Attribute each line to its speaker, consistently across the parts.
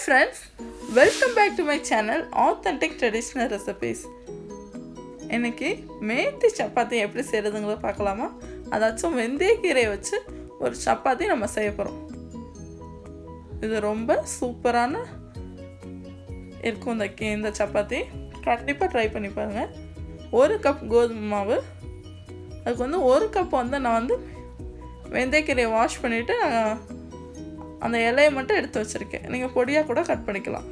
Speaker 1: friends welcome back to my channel authentic traditional recipes இன்னைக்கு மேத்தி சப்பாத்தி எப்படி செய்கிறதுங்கிறத பார்க்கலாமா அதாச்சும் வெந்தயக்கீரையை வச்சு ஒரு சப்பாத்தி நம்ம செய்ய போகிறோம் இது ரொம்ப சூப்பரான இருக்கும் இந்த கீ- இந்த சப்பாத்தி கண்டிப்பாக ட்ரை பண்ணி பாருங்கள் ஒரு கப் கோதுமை மாவு அதுக்கு வந்து ஒரு கப் வந்து நான் வந்து வெந்தயக்கீரையை வாஷ் பண்ணிவிட்டு அந்த இலையை மட்டும் எடுத்து வச்சுருக்கேன் நீங்கள் பொடியாக கூட கட் பண்ணிக்கலாம்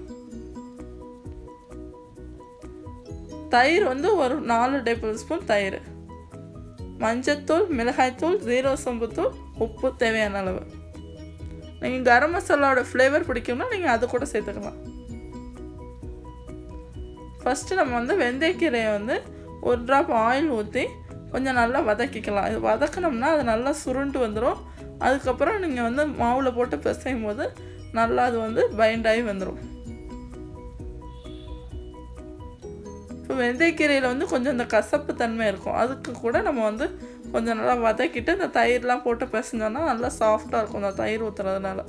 Speaker 1: தயிர் வந்து ஒரு நாலு டேபிள் ஸ்பூன் தயிர் மஞ்சத்தூள் மிளகாய்த்தூள் ஜீரோ சம்புத்தூள் உப்பு தேவையான அளவு நீங்கள் கரம் மசாலாவோட ஃப்ளேவர் பிடிக்கும்னா நீங்கள் அது கூட சேர்த்துக்கலாம் ஃபஸ்ட்டு நம்ம வந்து வெந்தயக்கீரையை வந்து ஒரு ட்ராப் ஆயில் ஊற்றி கொஞ்சம் நல்லா வதக்கிக்கலாம் இது வதக்கினோம்னா அது நல்லா சுருண்டு வந்துடும் அதுக்கப்புறம் நீங்கள் வந்து மாவில் போட்டு பிசையும் போது நல்லா அது வந்து பைண்ட் ஆகி வந்துடும் இப்போ வெந்தயக்கீரையில் வந்து கொஞ்சம் இந்த கசப்பு தன்மை இருக்கும் அதுக்கு கூட நம்ம வந்து கொஞ்சம் நல்லா வதக்கிட்டு இந்த தயிர்லாம் போட்டு பிசைஞ்சோன்னா நல்லா சாஃப்டாக இருக்கும் இந்த தயிர் ஊற்றுறதுனால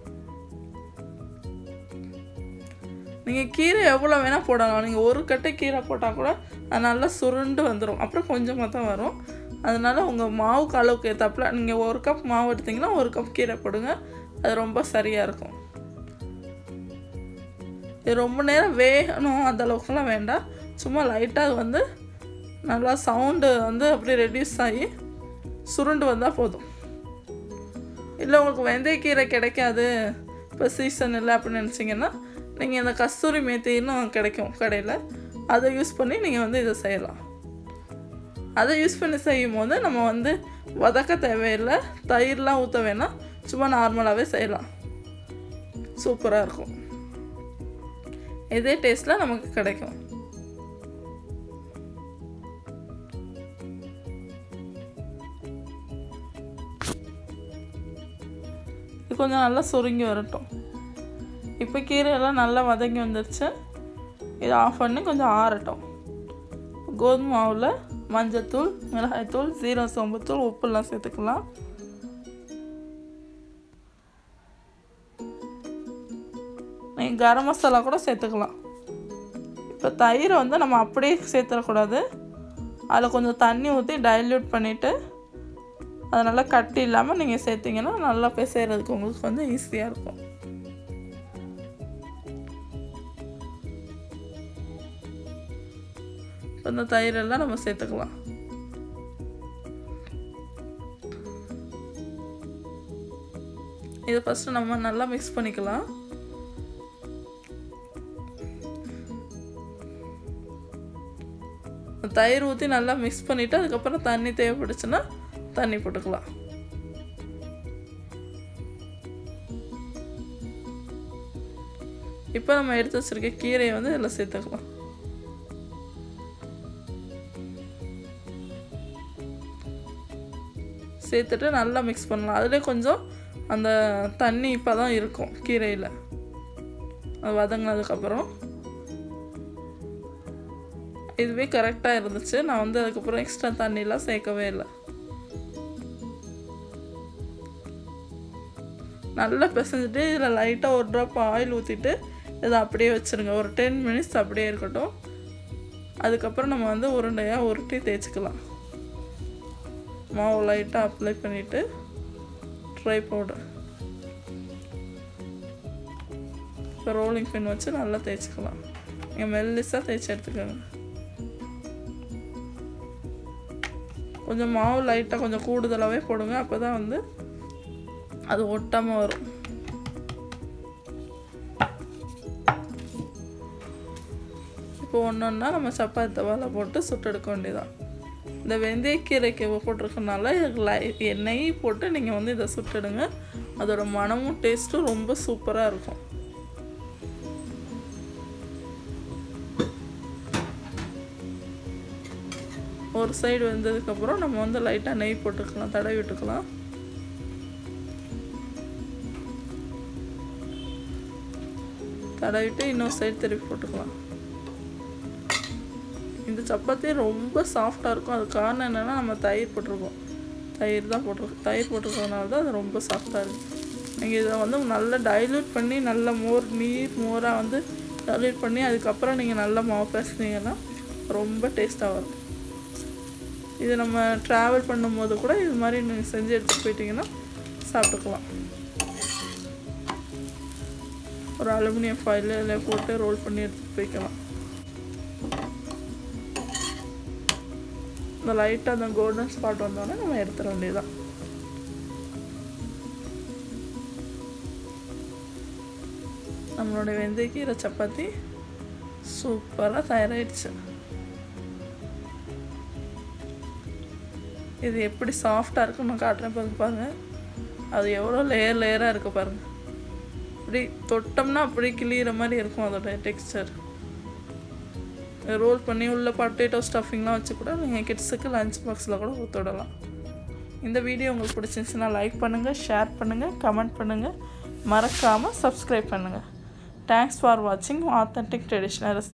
Speaker 1: நீங்கள் கீரை எவ்வளோ வேணால் போடலாம் நீங்கள் ஒரு கட்டு கீரை போட்டால் கூட அது நல்லா சுருண்டு வந்துடும் அப்புறம் கொஞ்சமாக தான் வரும் அதனால உங்கள் மாவுக்கு அளவுக்கு ஏற்றாப்புல நீங்கள் ஒரு கப் மாவு எடுத்தீங்கன்னா ஒரு கப் கீரை போடுங்க அது ரொம்ப சரியாக இருக்கும் இது ரொம்ப நேரம் வேகணும் அந்த அளவுக்குலாம் வேண்டாம் சும்மா லைட்டாக அது வந்து நல்லா சவுண்டு வந்து அப்படியே ரெடியூஸ் ஆகி சுருண்டு வந்தால் போதும் இல்லை உங்களுக்கு வெந்தயக்கீரை கிடைக்காது இப்போ சீசன் இல்லை அப்படின்னு நினச்சிங்கன்னா நீங்கள் இந்த கஸ்தூரி மேத்தின்னு கிடைக்கும் கடையில் அதை யூஸ் பண்ணி நீங்கள் வந்து இதை செய்யலாம் அதை யூஸ் பண்ணி செய்யும் போது நம்ம வந்து வதக்க தேவையில்லை தயிர்லாம் ஊற்ற வேணாம் சும்மா நார்மலாகவே செய்யலாம் சூப்பராக இருக்கும் இதே டேஸ்ட்டில் நமக்கு கிடைக்கும் இது கொஞ்சம் நல்லா சுருங்கி வரட்டும் இப்போ கீரையெல்லாம் நல்லா வதங்கி வந்துருச்சு இதை ஆஃப் பண்ணி கொஞ்சம் ஆறட்டும் கோதுமை மாவில் மஞ்சத்தூள் மிளகாய்த்தூள் ஜீரக சோம்புத்தூள் உப்புலாம் சேர்த்துக்கலாம் நீங்கள் கரம் மசாலா கூட சேர்த்துக்கலாம் இப்போ தயிரை வந்து நம்ம அப்படியே சேர்த்துடக்கூடாது அதில் கொஞ்சம் தண்ணி ஊற்றி டைல்யூட் பண்ணிவிட்டு அது நல்லா கட்டி இல்லாமல் நீங்கள் சேர்த்திங்கன்னா நல்லா பிசைறதுக்கு உங்களுக்கு வந்து ஈஸியாக இருக்கும் இப்போ இந்த தயிரெல்லாம் நம்ம சேர்த்துக்கலாம் இதை ஃபஸ்ட்டு நம்ம நல்லா மிக்ஸ் பண்ணிக்கலாம் தயிர் ஊற்றி நல்லா மிக்ஸ் பண்ணிவிட்டு அதுக்கப்புறம் தண்ணி தேவைப்படுச்சுன்னா தண்ணி போட்டுக்கலாம் இப்போ நம்ம எடுத்து வச்சிருக்க கீரையை வந்து இதில் சேர்த்துக்கலாம் சேர்த்துட்டு நல்லா மிக்ஸ் பண்ணலாம் அதில் கொஞ்சம் அந்த தண்ணி இப்போ தான் இருக்கும் கீரையில் அது வதங்கினதுக்கப்புறம் இதுவே கரெக்டாக இருந்துச்சு நான் வந்து அதுக்கப்புறம் எக்ஸ்ட்ரா தண்ணிலாம் சேர்க்கவே இல்லை நல்லா பிசைஞ்சிட்டு இதில் லைட்டாக ஒரு ட்ராப் ஆயில் ஊற்றிட்டு இதை அப்படியே வச்சுருங்க ஒரு டென் மினிட்ஸ் அப்படியே இருக்கட்டும் அதுக்கப்புறம் நம்ம வந்து உருண்டையாக உருட்டி தேய்ச்சிக்கலாம் மாவு லைட்டாக அப்ளை பண்ணிவிட்டு ட்ரை பவுடர் இப்போ ரோலிங் பின் வச்சு நல்லா தேய்ச்சிக்கலாம் நீங்கள் மெல்லிஸாக தேய்ச்சி எடுத்துக்கோங்க கொஞ்சம் மாவு லைட்டாக கொஞ்சம் கூடுதலாகவே போடுங்க அப்போ தான் வந்து அது ஒட்டாமல் வரும் இப்போ ஒன்று ஒன்றா நம்ம சப்பாத்தி தவாவில் போட்டு சுட்டெடுக்க வேண்டியதான் இந்த வெந்தயக்கீரைக்கு போட்டிருக்கனால இதுக்கு லை எண்ணெய் போட்டு நீங்கள் வந்து இதை சுட்டுடுங்க அதோட மனமும் டேஸ்ட்டும் ரொம்ப சூப்பராக இருக்கும் ஒரு சைடு வெந்ததுக்கப்புறம் நம்ம வந்து லைட்டாக நெய் போட்டுக்கலாம் தடவி விட்டுக்கலாம் தடவிட்டு இன்னொரு சைடு திருப்பி போட்டுக்கலாம் இந்த சப்பாத்தி ரொம்ப சாஃப்டாக இருக்கும் அது காரணம் என்னென்னா நம்ம தயிர் போட்டிருக்கோம் தயிர் தான் போட்டிருக்கோம் தயிர் போட்டிருக்கறதுனால தான் அது ரொம்ப சாஃப்டாக இருக்குது நீங்கள் இதை வந்து நல்லா டைல்யூட் பண்ணி நல்ல மோர் நீர் மோராக வந்து டைல்யூட் பண்ணி அதுக்கப்புறம் நீங்கள் நல்லா மாவு பேசுனீங்கன்னா ரொம்ப டேஸ்ட்டாக வரும் இது நம்ம ட்ராவல் பண்ணும்போது கூட இது மாதிரி நீங்கள் செஞ்சு எடுத்துகிட்டு போயிட்டீங்கன்னா சாப்பிட்டுக்கலாம் ஒரு அலுமினியம் ஃபாயிலில் போட்டு ரோல் பண்ணி எடுத்துகிட்டு போய்க்கலாம் இந்த லைட்டாக அந்த கோல்டன் ஸ்பாட் வந்தோடனே நம்ம எடுத்துட வேண்டியதுதான் நம்மளுடைய வெந்தயக்கீரை சப்பாத்தி சூப்பராக தயாராகிடுச்சு இது எப்படி சாஃப்டாக இருக்குன்னு நான் காட்டுறேன் பாருங்க பாருங்க அது எவ்வளோ லேயர் லேயராக இருக்குது பாருங்கள் அப்படி தொட்டோம்னா அப்படி கிளியிற மாதிரி இருக்கும் அதோட டெக்ஸ்டர் ரோல் பண்ணி உள்ள பொட்டேட்டோ ஸ்டஃபிங்லாம் வச்சு கூட நீங்கள் கிட்ஸுக்கு லஞ்ச் பாக்ஸில் கூட ஊற்றிடலாம் இந்த வீடியோ உங்களுக்கு பிடிச்சிருந்துச்சுன்னா லைக் பண்ணுங்கள் ஷேர் பண்ணுங்கள் கமெண்ட் பண்ணுங்கள் மறக்காமல் சப்ஸ்கிரைப் பண்ணுங்கள் தேங்க்ஸ் ஃபார் வாட்சிங் ஆத்தென்டிக் ட்ரெடிஷ்னல்